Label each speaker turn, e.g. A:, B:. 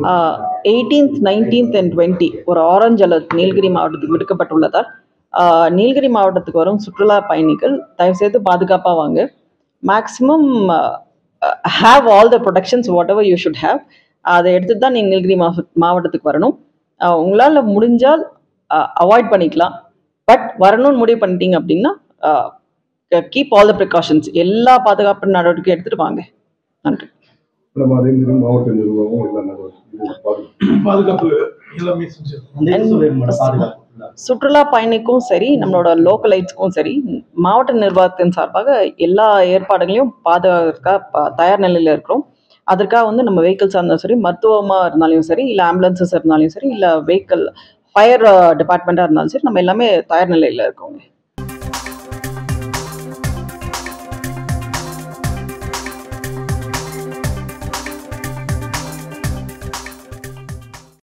A: eighteenth nineteenth and twenty ஒரு orange alert Nilgiri மாவட்டத்துக்கு விடுக்கப்பட்டுள்ளதால் ஆஹ், நீலகிரி மாவட்டத்துக்கு வரும் சுற்றுலா பயணிகள் தயவுசெய்து பாதுகாப்பாக வாங்க maximum have all the protections whatever you should have அதை எடுத்துட்டு தான் நீங்கள் நீலகிரி மாவ மாவட்டத்துக்கு வரணும் உங்களால் முடிஞ்சால் அவாய்ட் பண்ணிக்கலாம் பட் வரணும்னு முடிவு பண்ணிட்டீங்க அப்படின்னா கீப் ஆல் த ப்ரிகாஷன்ஸ் எல்லா பாதுகாப்பு நடவடிக்கையும் எடுத்துகிட்டு வாங்க நன்றி
B: நம்ம அதே மாதிரி மாவட்ட நிர்வாகம் எல்லா நடவடிக்கையும்
C: பாதுகாப்பு எல்லாமே செஞ்சிருக்கோம்
D: அந்த இது சொல்லிருங்க மேடம் பாதுகாப்பு
A: சுற்றுலா பயணிக்கும் சரி நம்மளோட லோக்கலைட்ஸ்க்கும் சரி மாவட்ட நிர்வாகத்தின் சார்பாக எல்லா ஏற்பாடுகளையும் பாதுகாக்க ப- தயார் நிலையில் இருக்கிறோம் அதற்காக வந்து நம்ம வெஹிக்கிள்ஸாக இருந்தாலும் சரி மருத்துவமாக இருந்தாலும் சரி இல்லை ஆம்புலன்சஸ் இருந்தாலும் சரி இல்லை வெஹிக்கிள் ஃபயர் டிபார்ட்மெண்ட்டாக இருந்தாலும் சரி நம்ம எல்லாமே தயார் நிலையில் இருக்கோங்க